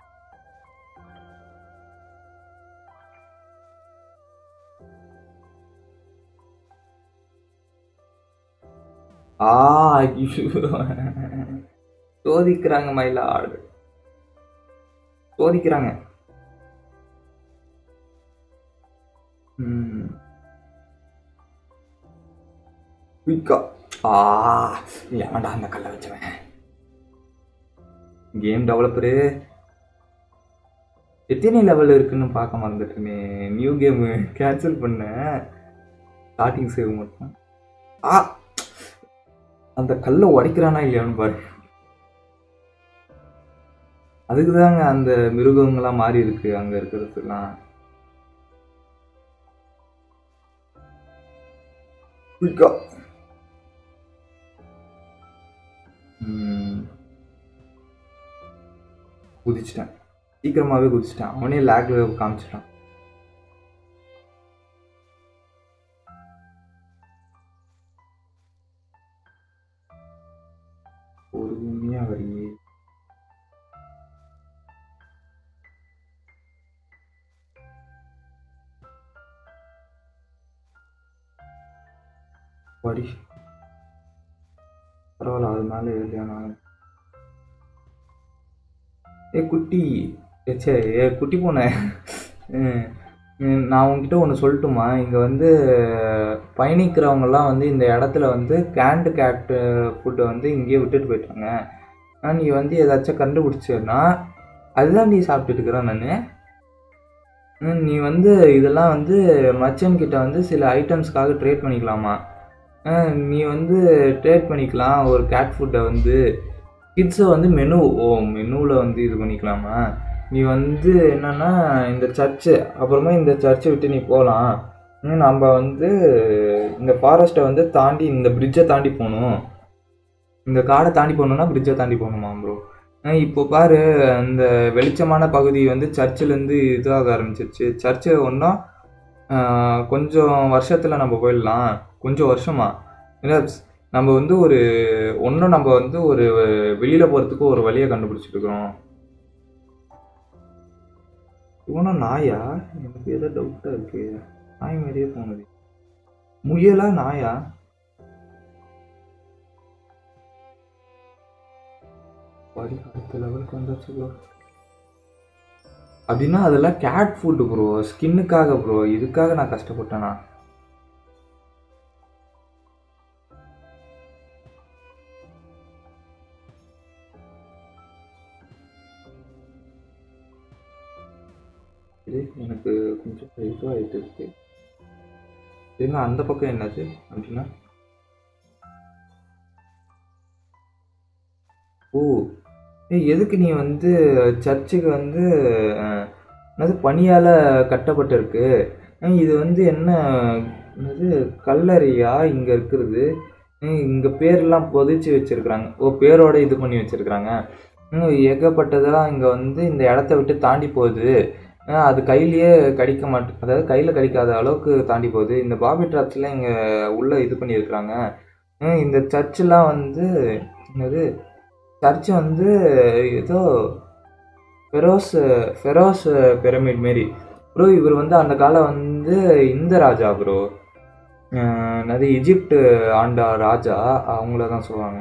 ஆ ஐயோ. சோதிக்கிறாங்க மயிலாடு சோதிக்கிறாங்க ம். குயிக்கா ஆ ஏன்டா அந்த கல்லை வச்சவன் கேம் டெவலப்பரு எத்தனை லெவல் இருக்குன்னு பார்க்க மறந்துட்டேனே நியூ கேமு கேன்சல் பண்ணேன் ஸ்டார்டிங் சேவ் மட்டும் ஆ அந்த கல்லை உடைக்கிறானா இல்லையான்னு பாரு அதுக்கு தாங்க அந்த மிருகங்கள்லாம் மாறி இருக்கு அங்க இருக்கிறதுலாம் குயிக்கா ம். குதிச்சிட்டேன் சீக்கிரமாவே குதிச்சிட்டேன் அவனே லேக்ல காமிச்சிட்டான் பொறுமையா வரியே படி பரவாயில்ல அது மேலே ஏறலையானாலும் ஏ குட்டி ஏ சே ஏ குட்டி பூனை ம், ம், நான் உன்கிட்ட ஒன்று சொல்லட்டுமா இங்கே வந்து பயணிக்கிறவங்கெல்லாம் வந்து இந்த இடத்துல வந்து கேண்டு கேட்டு ஃபுட்டை வந்து இங்கேயே விட்டுட்டு போயிட்டாங்க ஆனா, நீ வந்து ஏதாச்சும் கண்டுபிடிச்சேன்னா அதுதான் நீ சாப்பிட்டுட்டு இருக்கிற நான் நீ வந்து இதெல்லாம் வந்து மச்சன் கிட்ட வந்து சில ஐட்டம்ஸ்க்காக ட்ரேட் பண்ணிக்கலாமா அஹ் நீ வந்து ட்ரேட் பண்ணிக்கலாம் ஒரு கேட் ஃபுட்டை வந்து கிட்ஸை வந்து மெனு ஓ மெனுவில் வந்து இது பண்ணிக்கலாமா நீ வந்து என்னன்னா இந்த சர்ச்சு அப்புறமா இந்த சர்ச்சை விட்டு நீ போகலாம் நம்ம வந்து இந்த ஃபாரஸ்ட்டை வந்து தாண்டி இந்த பிரிட்ஜை தாண்டி போகணும் இந்த காடை தாண்டி போகணுன்னா பிரிட்ஜை தாண்டி போகணுமா ப்ரோ இப்போ பாரு அந்த வெளிச்சமான பகுதி வந்து சர்ச்சிலேருந்து இதாக ஆரம்பிச்சிருச்சு சர்ச்சு ஒன்றும் கொஞ்சம் வருஷத்தில் நம்ம போயிடலாம் கொஞ்சம் வருஷமா ஏன்னா நம்ம வந்து ஒரு ஒன்றும் நம்ம வந்து ஒரு வெளியில் போகிறதுக்கு ஒரு வழியை கண்டுபிடிச்சிட்டு இருக்கிறோம் இவனா நாயா எனக்கு ஏதோ டவுட்டாக இருக்கு நாய் மாதிரியே போனது முயலா நாயா படி அடுத்த லெவலுக்கு வந்தாச்சு ப்ரோ அப்படின்னா அதெல்லாம் கேட் ஃபுட்டு ப்ரோ ஸ்கின்னுக்காக ப்ரோ இதுக்காக நான் கஷ்டப்பட்டேனா இது எனக்கு கொஞ்சம் இதுவாகிட்டு இருக்கு என்ன அந்த பக்கம் என்னது அப்படின்னா ஓ ஏய் எதுக்கு நீ வந்து சர்ச்சுக்கு வந்து அஹ், என்னது பனியால் கட்டப்பட்டிருக்கு ஏய், இது வந்து என்ன என்னது கல்லறையா இங்கே இருக்கிறது இங்கே பேர்லாம் பொதிச்சு வச்சிருக்கிறாங்க ஓ பேரோட இது பண்ணி வச்சிருக்கிறாங்க இன்னும் ஏகப்பட்டதெல்லாம் இங்கே வந்து இந்த இடத்த விட்டு தாண்டி போகுது அஹ், அது கையிலேயே கடிக்க மாட்டு அதாவது கையில் கடிக்காத அளவுக்கு தாண்டி போகுது இந்த பாபி ட்ராப்ஸ்லாம் இங்கே உள்ளே இது பண்ணியிருக்கிறாங்க அஹ், இந்த சர்ச்செலாம் வந்து என்னது சர்ச் வந்து ஏதோ ஃபெரோஸ் ஃபெரோஸ் பிரமிட் மாரி ப்ரோ இவர் வந்து அந்த காலம் வந்து இந்த ராஜா ப்ரோ அது எஜிப்ட் ஆண்ட ராஜா அவங்கள தான் சொல்லுவாங்க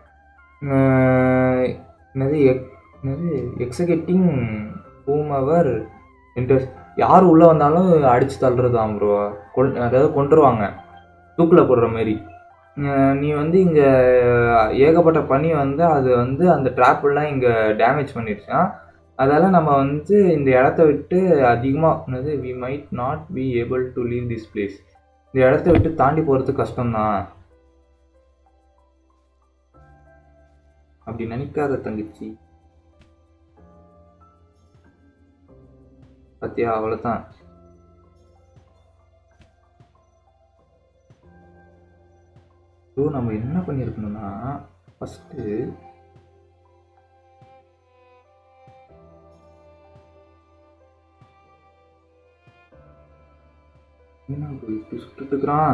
அஹ் என்னது எக் என்னது எக்ஸிகூட்டிங் ஹூமவர் இன்ட்ரெஸ்ட் யார் உள்ளே வந்தாலும் அடித்து தள்ளுறதாம் ப்ரோ கொல் அதாவது கொண்டுருவாங்க தூக்கில் போடுற மாதிரி அஹ் நீ வந்து இங்கே ஏகப்பட்ட பனி வந்து அது வந்து அந்த ட்ராப்பெல்லாம் இங்கே டேமேஜ் பண்ணிடுச்சான் அதால் நம்ம வந்து இந்த இடத்த விட்டு அதிகமாக என்னது we might not be able to leave this place இந்த இடத்த விட்டு தாண்டி போகிறது கஷ்டம்தான் அப்படி நினைக்காத தங்கச்சி பத்தியா அவ்வளோதான் ஸோ நம்ம என்ன பண்ணியிருக்கணும்னா ஃபஸ்ட்டு என்ன bro இப்படி சுட்டுட்டு இருக்கிறான்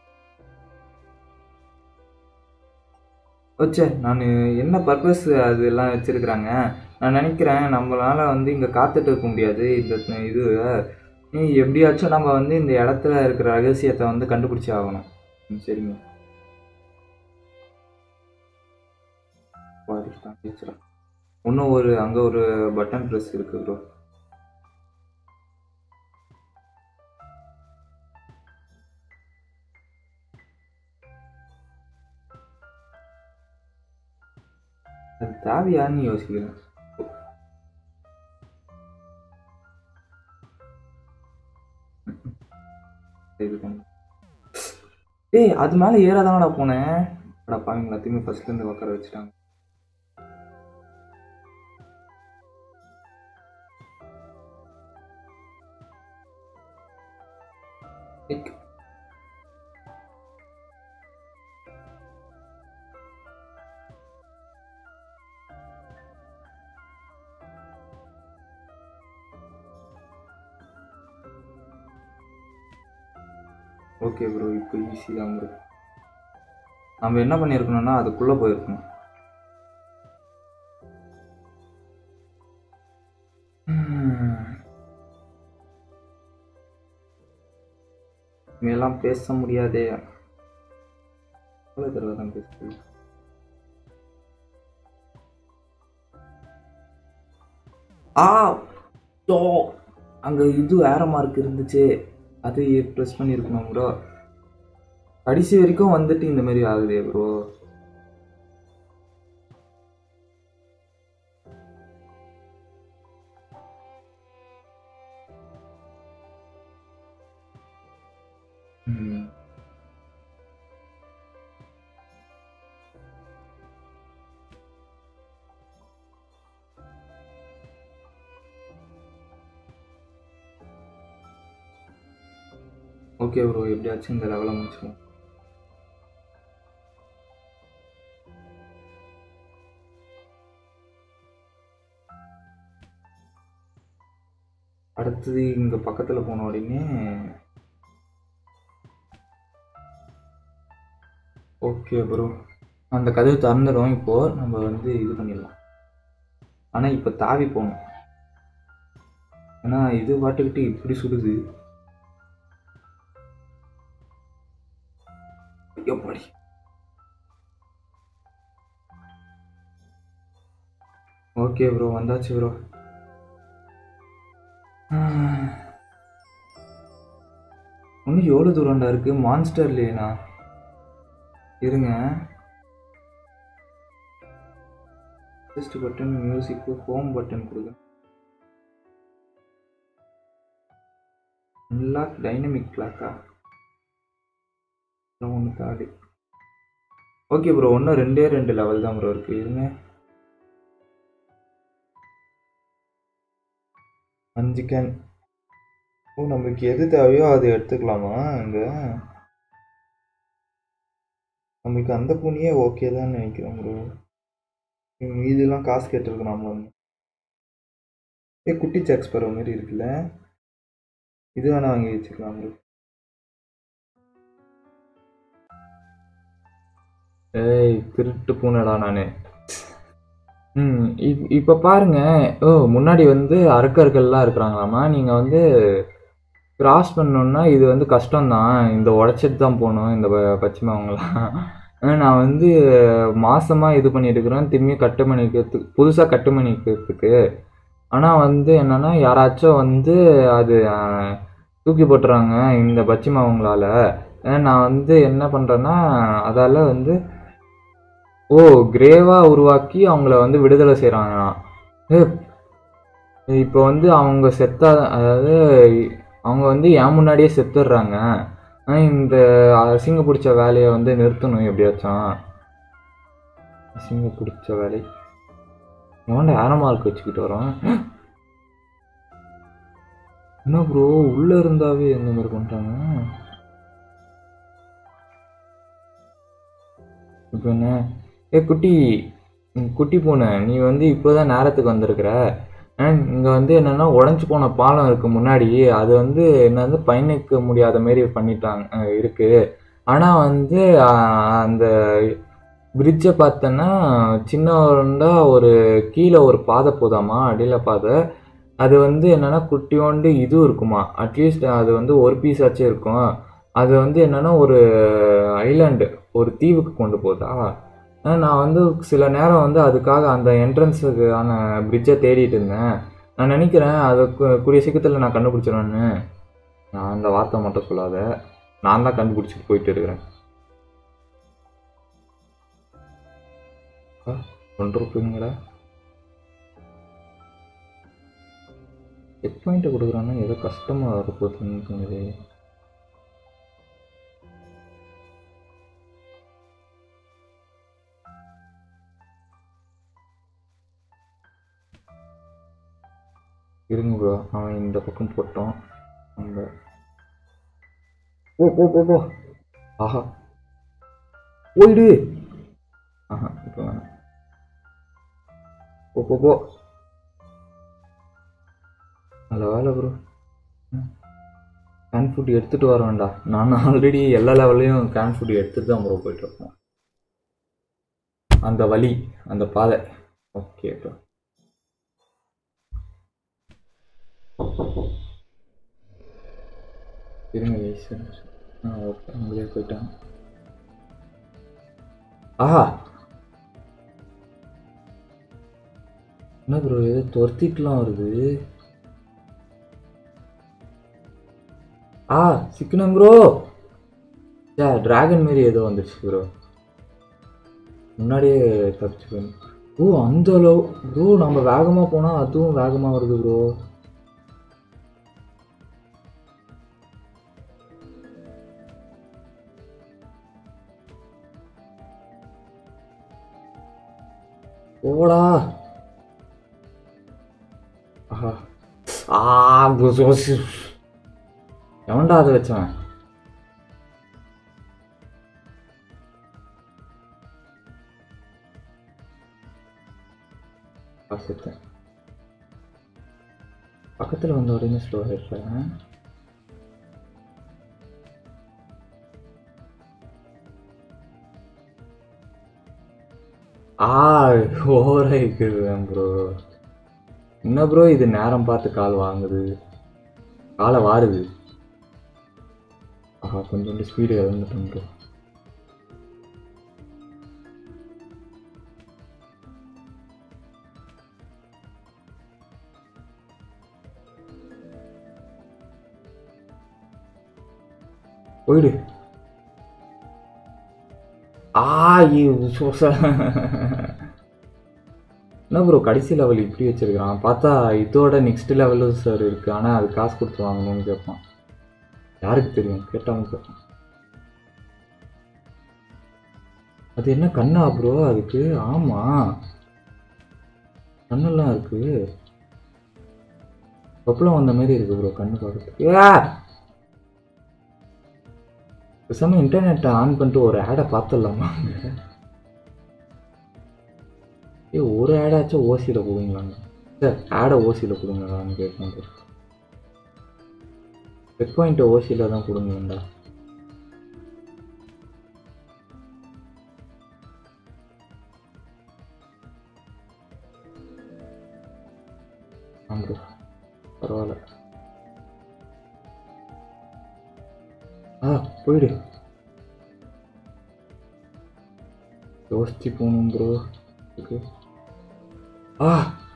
வச்சே நான் என்ன பர்பஸ் அதெல்லாம் வச்சிருக்கிறாங்க நான் நினைக்கிறேன் நம்மளால வந்து இங்கே காத்துட்டு இருக்க முடியாது இந்த இது நீ எப்படியாச்சும் நம்ம வந்து இந்த இடத்துல இருக்கிற ரகசியத்தை வந்து கண்டுபிடிச்சி ஆகணும் ம், சரிங்க பாதிக்கலாம் பேசுகிறேன் இன்னும் ஒரு அங்கே ஒரு பட்டன் ப்ரெஸ் இருக்கு ப்ரோ அது தேவையான்னு யோசிக்கிறேன் இது பண்ணு. டேய் அது மேலே ஏறாதானடா போனேன் அடா பாவீங்க எல்லாத்தையுமே ஃபர்ஸ்ட்லேருந்து உட்கார வச்சுட்டாங்க இக். ஓகே ப்ரோ இப்போ ஈஸி தான் ப்ரோ நம்ம என்ன பண்ணியிருக்கணும்னா அதுக்குள்ளே போயிருக்கணும் இனிமேலாம் பேச முடியாதே எவ்வளோ தடவை தான் பேசுறது ஆ தோ அங்கே இது வேற மார்க் இருந்துச்சு அது ப்ரெஸ் பண்ணியிருக்கணும் ப்ரோ கடைசி வரைக்கும் வந்துட்டு இந்த மாதிரி ஆகுதே ப்ரோ ம் ஓகே ப்ரோ எப்படியாச்சும் இந்த லெவலை முடிச்சிடுவோம் அடுத்தது இங்கே பக்கத்தில் போன உடனே ஓகே ப்ரோ அந்த கதவு திறந்துடும் இப்போது நம்ம வந்து இது பண்ணிடலாம் ஆனால் இப்போ தாவி போகணும் ஏன்னா இது பாட்டுக்கிட்டு இப்படி சுடுது எப்படி ஓகே ப்ரோ வந்தாச்சு ப்ரோ இன்னும் எவ்வளோ தூரம்டா இருக்கு மான்ஸ்டர் இல்லையண்ணா இருங்க ஃபர்ஸ்ட் பட்டன் மியூசிக்கு ஹோம் பட்டன் கொடுங்க அன்லாக் டைனமிக் கிளாக்கா ஒன்று தாடி ஓகே ப்ரோ இன்னும் ரெண்டே ரெண்டு லெவல் தான் ப்ரோ இருக்கு இருங்க அஞ்சு கேன் ஓ நம்மளுக்கு எது தேவையோ அதை எடுத்துக்கலாமா இங்கே நம்மளுக்கு அந்த பூனியே ஓகே தான் நினைக்கிறேன் ப்ரோ இதெல்லாம் காசு கேட்டிருக்கு நாம வந்து ஏ குட்டி சாக்ஸ் பரவ மாதிரி இருக்குல்ல இது வேணா வாங்கி வச்சுக்கலாம் ப்ரோ ஏய் திருட்டு பூனைடா நான் ம் இப் இப்போ பாருங்க ஓ முன்னாடி வந்து அரக்கர்கள்லாம் இருக்கிறாங்களாமா நீங்கள் வந்து கிராஸ் பண்ணணுன்னா இது வந்து கஷ்டம்தான் இந்த உடச்சிட்டு தான் போகணும் இந்த ப- பச்சிமவங்களாம் ஆனா, நான் வந்து மாசமாக இது பண்ணிட்டு இருக்கிறேன் திரும்பி கட்டு பண்ணிக்கிறதுக்கு புதுசாக கட்டு பண்ணிக்கிறதுக்கு ஆனால் வந்து என்னன்னா யாராச்சும் வந்து அது அஹ், தூக்கி போட்டுறாங்க இந்த பச்சிமவங்களால ஏன்னா நான் வந்து என்ன பண்ணுறேன்னா அதால் வந்து ஓ கிரேவா உருவாக்கி அவங்கள வந்து விடுதலை செய்கிறாங்களாம் இப்போ வந்து அவங்க செத்தா அதாவது அவங்க வந்து என் முன்னாடியே செத்துடுறாங்க ஆனா இந்த அசிங்க பிடிச்ச வேலையை வந்து நிறுத்தணும் எப்படியாச்சும் அசிங்க பிடிச்ச வேலை எவன்டா ஏர மார்க் வச்சுக்கிட்டு வரோம் என்ன ப்ரோ உள்ள இருந்தாவே இந்த மாதிரி பண்ணிட்டாங்க இப்போ என்ன ஏ குட்டி ம், குட்டி பூனை நீ வந்து இப்போதான் நேரத்துக்கு வந்திருக்கிற இங்கே வந்து என்னென்னா உடஞ்சி போன பாலம் இருக்கு முன்னாடி அது வந்து என்ன வந்து பயணிக்க முடியாத மாரி பண்ணிட்டாங்க அஹ் இருக்கு ஆனால் வந்து அஹ், அந்த பிரிட்ஜை பார்த்தோன்னா சின்னதா ஒரு கீழே ஒரு பாதை போதாமா அடியில் பாதை அது வந்து என்னென்னா குட்டியோண்டு இது இருக்குமா அட்லீஸ்ட் அது வந்து ஒரு பீஸ் ஆச்சும் இருக்கும் அது வந்து என்னென்னா ஒரு ஐலாண்டு ஒரு தீவுக்கு கொண்டு போதா ஆனா, நான் வந்து சில நேரம் வந்து அதுக்காக அந்த என்ட்ரன்ஸுக்கான பிரிட்ஜை தேடிட்டு இருந்தேன் நான் நினைக்கிறேன் அதை கு- கூடிய சீக்கிரத்தில் நான் கண்டுபிடிச்சிடுவேன்னு நான் அந்த வார்த்தை மட்டும் சொல்லாத நான் தான் கண்டுபிடிச்சிட்டு போயிட்டு இருக்கிறேன் ஒன்று ரூபாய்ங்களா செக் பாயிண்ட் கொடுக்குறான்னா ஏதோ கஷ்டமாக இருப்போதுன்னு தோணுது இருங்க ப்ரோ அவன் இந்த பக்கம் போட்டோம் அங்க போ போ போ போ ஆஹா போயிடு ஆஹா இப்போ வேணாம் போ போ போ நல்ல வேலை ப்ரோ கேன் ஃபுட் எடுத்துகிட்டு வர வேண்டாம் நான் ஆல்ரெடி எல்லா லெவல்லையும் கேன் ஃபுட் எடுத்துகிட்டு தான் ப்ரோ போயிட்டுருக்கோம் அந்த வழி அந்த பாதை ஓகே ப்ரோ இருங்க ஈஸ்வரன் ஆ ஓகே அவங்களே போயிட்டாங்க ஆஹா என்ன ப்ரோ ஏதோ துரத்திட்டுலாம் வருது ஆ சிக்கனம் ப்ரோ சே டிராகன் மாரி ஏதோ வந்துடுச்சு ப்ரோ முன்னாடியே தப்பிச்சு போயிடும் ஓ அந்த அளவு ப்ரோ நம்ம வேகமாக போனால் அதுவும் வேகமாக வருது ப்ரோ போடா ஆஹா ஆ புசு எவன்டா அதை வச்சவன் ஆ, செத்தேன் பக்கத்தில் வந்த உடனே ஸ்லோ ஆயிடுறேன் ஆ ஓவராக இருக்கிறேன் ப்ரோ என்ன ப்ரோ இது நேரம் பார்த்து கால் வாங்குது காலை வாருது ஆஹா கொஞ்சோண்டு ஸ்பீடு இறந்துட்டோம் ப்ரோ போயிடு ஆ இது சோசா என்ன ப்ரோ கடைசி லெவல் இப்படி வச்சிருக்கிறான் பார்த்தா இதோட நெக்ஸ்ட் லெவலும் சார் இருக்கு ஆனால் அது காசு கொடுத்து வாங்கணும்னு கேட்பான் யாருக்கு தெரியும் கேட்டவங்க கேட்பான் அது என்ன கண்ணா ப்ரோ அதுக்கு ஆமா கண்ணெல்லாம் இருக்கு கொப்பளம் வந்த மாதிரி இருக்கு ப்ரோ கண்ணு பார்க்கறதுக்கு ஏ பேசாம இன்டர்நெட்டை ஆன் பண்ணிட்டு ஒரு ஆடை பார்த்துடலாமா ஏ ஒரு ஆடாச்சும் ஓசியில் கொடுங்களாங்க சார் ஆடை ஓசியில் கொடுங்களான்னு கேட்கணும் செக் பாயிண்ட்டை ஓசியில் தான் கொடுங்கண்டா ஆமாம் பரவாயில்ல ஆ போயிடு யோசிச்சு போகணும் ப்ரோ இருக்கு ஆ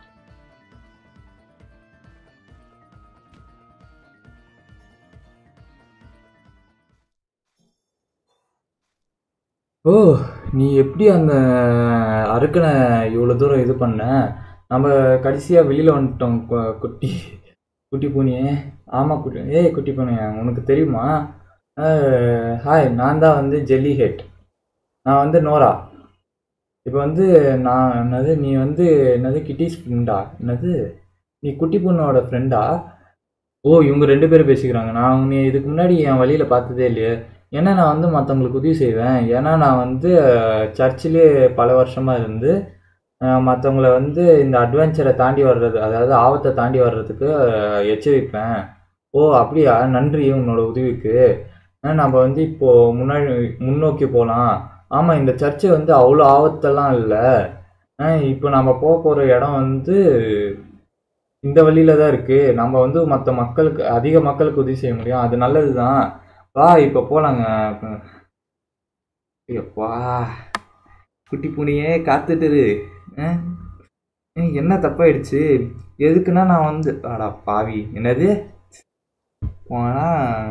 ஓ நீ எப்படி அந்த அறுக்கனை இவ்வளோ தூரம் இது பண்ண நம்ம கடைசியாக வெளியில் வந்துட்டோம் கு- குட்டி குட்டி பூனியே ஆமாம் குட்டி ஏய் குட்டி பூனியே உனக்கு தெரியுமா அஹ், ஹாய் நான் தான் வந்து ஜெல்லி ஹெட் நான் வந்து நோரா இப்போ வந்து நான் என்னது நீ வந்து என்னது கிட்டிஸ் ஃப்ரெண்டா என்னது நீ குட்டி பொண்ணோட ஃப்ரெண்டா ஓ இவங்க ரெண்டு பேரும் பேசிக்கிறாங்க நான் உன்னை இதுக்கு முன்னாடி என் வழியில் பார்த்ததே இல்லையே ஏன்னா நான் வந்து மற்றவங்களுக்கு உதவி செய்வேன் ஏன்னா நான் வந்து சர்ச்சிலே பல வருஷமாக இருந்து மற்றவங்கள வந்து இந்த அட்வென்ச்சரை தாண்டி வர்றது அதாவது ஆபத்தை தாண்டி வர்றதுக்கு அஹ், எச்சரிப்பேன் ஓ அப்படியா நன்றி உன்னோட உதவிக்கு அஹ், நம்ம வந்து இப்போ முன்னாடி முன்னோக்கி போகலாம் ஆமாம் இந்த சர்ச்சு வந்து அவ்வளோ ஆபத்தெல்லாம் இல்லை இப்போ நம்ம போக போகிற இடம் வந்து இந்த வழியில தான் இருக்கு நம்ம வந்து மற்ற மக்களுக்கு அதிக மக்களுக்கு உதவி செய்ய முடியும் அது நல்லது தான் வா இப்போ போலாங்க ஐயப்பா குட்டி பூனையே காத்துட்டு இரு. அஹ், அஹ், என்ன தப்பாயிடுச்சு எதுக்குன்னா நான் வந்து அடா பாவி என்னது போனா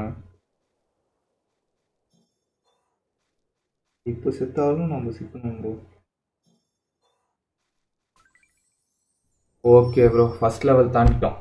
இப்போ செத்தாலும் நம்ம சிக்கணும் bro okay bro first level தாண்டிட்டோம்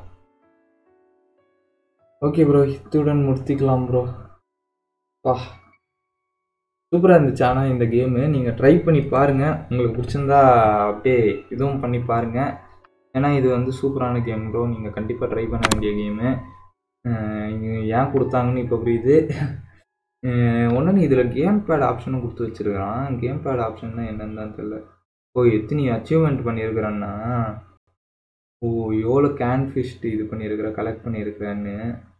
ஓகே ப்ரோ இத்துடன் முடித்திக்கலாம் ப்ரோ வா சூப்பராக இருந்துச்சு ஆனால் இந்த கேமு நீங்கள் ட்ரை பண்ணி பாருங்கள் உங்களுக்கு பிடிச்சிருந்தா அப்படியே இதுவும் பண்ணி பாருங்கள் ஏன்னா இது வந்து சூப்பரான கேம் ப்ரோ நீங்கள் கண்டிப்பாக ட்ரை பண்ண வேண்டிய கேமு ஏன் கொடுத்தாங்கன்னு இப்போ புரியுது ஒன்று இதில் கேம் பேட் ஆப்ஷனும் கொடுத்து வச்சிருக்கிறான் கேம் பேட் ஆப்ஷன்னா என்னன்னு தான் தெரியல ஓ எத்தனை அச்சீவ்மெண்ட் பண்ணியிருக்கிறேன்னா ஓ எவ்வளோ கேன் ஃபிஷ் இது பண்ணியிருக்கிற கலெக்ட் பண்ணியிருக்கிறேன்னு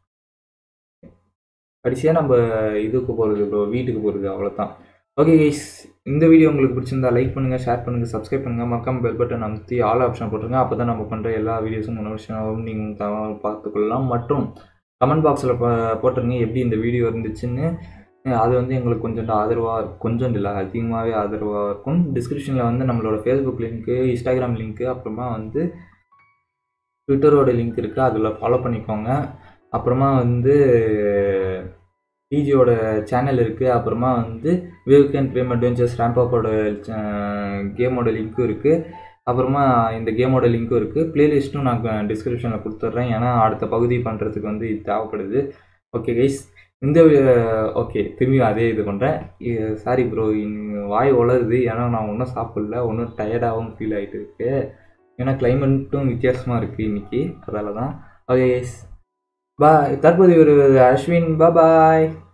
கடைசியாக நம்ம இதுக்கு போகிறது ப்ரோ வீட்டுக்கு போகிறது அவ்வளோதான் ஓகே கைஸ் இந்த வீடியோ உங்களுக்கு பிடிச்சிருந்தா லைக் பண்ணுங்கள் ஷேர் பண்ணுங்கள் சப்ஸ்கிரைப் பண்ணுங்கள் மக்கம் பெல் பட்டன் அமுத்தி ஆல் ஆப்ஷன் போட்டுருங்க அப்போ தான் நம்ம பண்ணுற எல்லா வீடியோஸும் முன்னோஷனாகவும் நீங்கள் தகவல் பார்த்துக்கொள்ளலாம் மற்றும் கமெண்ட் பாக்ஸில் போட்டுருங்க எப்படி இந்த வீடியோ இருந்துச்சுன்னு அஹ் அது வந்து எங்களுக்கு கொஞ்சம் ஆதரவாக கொஞ்சம் இல்லை அதிகமாகவே ஆதரவாக இருக்கும் டிஸ்கிரிப்ஷனில் வந்து நம்மளோட ஃபேஸ்புக் லிங்க்கு இன்ஸ்டாகிராம் லிங்க்கு அப்புறமா வந்து ட்விட்டரோட லிங்க் இருக்குது அதில் ஃபாலோ பண்ணிக்கோங்க அப்புறமா வந்து டிஜியோட சேனல் இருக்குது அப்புறமா வந்து வேவ் கேன் ப்ரேம் அட்வென்ச்சர்ஸ் ரேம்பாப்போட கேமோட லிங்க்கும் இருக்குது அப்புறமா இந்த கேமோட லிங்க்கும் இருக்குது ப்ளேலிஸ்ட்டும் நான் டிஸ்கிரிப்ஷனில் கொடுத்துட்றேன் ஏன்னா அடுத்த பகுதி பண்ணுறதுக்கு வந்து இது தேவைப்படுது ஓகே கைஸ் இந்த ஓகே திரும்பி அதே இது பண்ணுறேன் சாரி ப்ரோ வாய் உளருது ஏன்னா நான் ஒன்றும் சாப்பிடல ஒன்றும் டயர்டாகவும் ஃபீல் ஆகிட்டு இருக்கு ஏன்னா கிளைமேட்டும் வித்தியாசமாக இருக்குது இன்னைக்கு அதால தான் ஓகே கைஸ் பாய் தற்போது ஒரு அஸ்வின் பாய்